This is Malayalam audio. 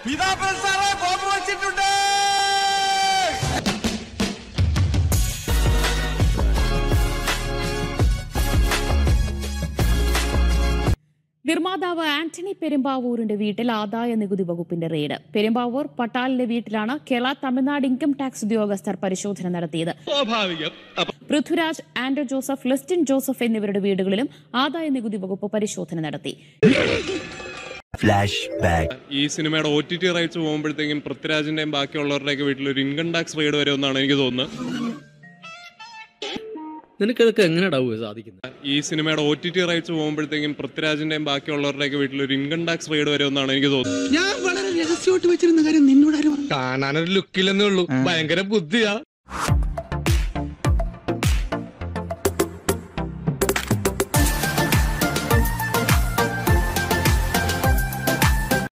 പിതാപ്പൻ സാറേ ബോംബ് വെച്ചിട്ടുണ്ട് നിർമ്മാതാവ് ആന്റണി പെരുമ്പാവൂരിന്റെ വീട്ടിൽ ആദായ നികുതി വകുപ്പിന്റെ റെയ്ഡ് പെരുമ്പാവൂർ പട്ടാലിന്റെ വീട്ടിലാണ് കേരള തമിഴ്നാട് ഇൻകം ടാക്സ് ഉദ്യോഗസ്ഥർ പരിശോധന നടത്തിയത് സ്വാഭാവികം പൃഥ്വിരാജ് ആൻഡ്രോ ജോസഫ് ലിസ്റ്റിൻ ജോസഫ് എന്നിവരുടെ വീടുകളിലും ആദായ നികുതി വകുപ്പ് പരിശോധന നടത്തി ഈ സിനിമയുടെ ഒ ടി ടി റൈറ്റ്സ് പോകുമ്പോഴത്തേക്കും പൃഥ്വിരാജിന്റെയും ബാക്കിയുള്ളവരുടെയൊക്കെ വീട്ടിൽ ഒരു ഇൻകം ടാക്സ് റെയ്ഡ് വരുമെന്നാണ് എനിക്ക് തോന്നുന്നത് നിനക്കതൊക്കെ എങ്ങനെയാടാവുക സാധിക്കുന്നത് ഈ സിനിമയുടെ ഒ ടി ടി റൈറ്റ്സ് പോകുമ്പോഴത്തേക്കും പൃഥ്വിരാജിന്റെയും ബാക്കിയുള്ളവരുടെയൊക്കെ വീട്ടിൽ ഒരു ഇൻകം ടാക്സ് റെയ്ഡ് വരുമെന്നാണ് എനിക്ക് തോന്നുന്നത് ഞാൻ വളരെ രഹസ്യമായിട്ട് വെച്ചിരുന്ന കാര്യം നിന്നോട് ആരും പറഞ്ഞു കാണാനൊരു ലുക്കില്ലെന്നേ ഉള്ളൂ ഭയങ്കര ബുദ്ധിയാ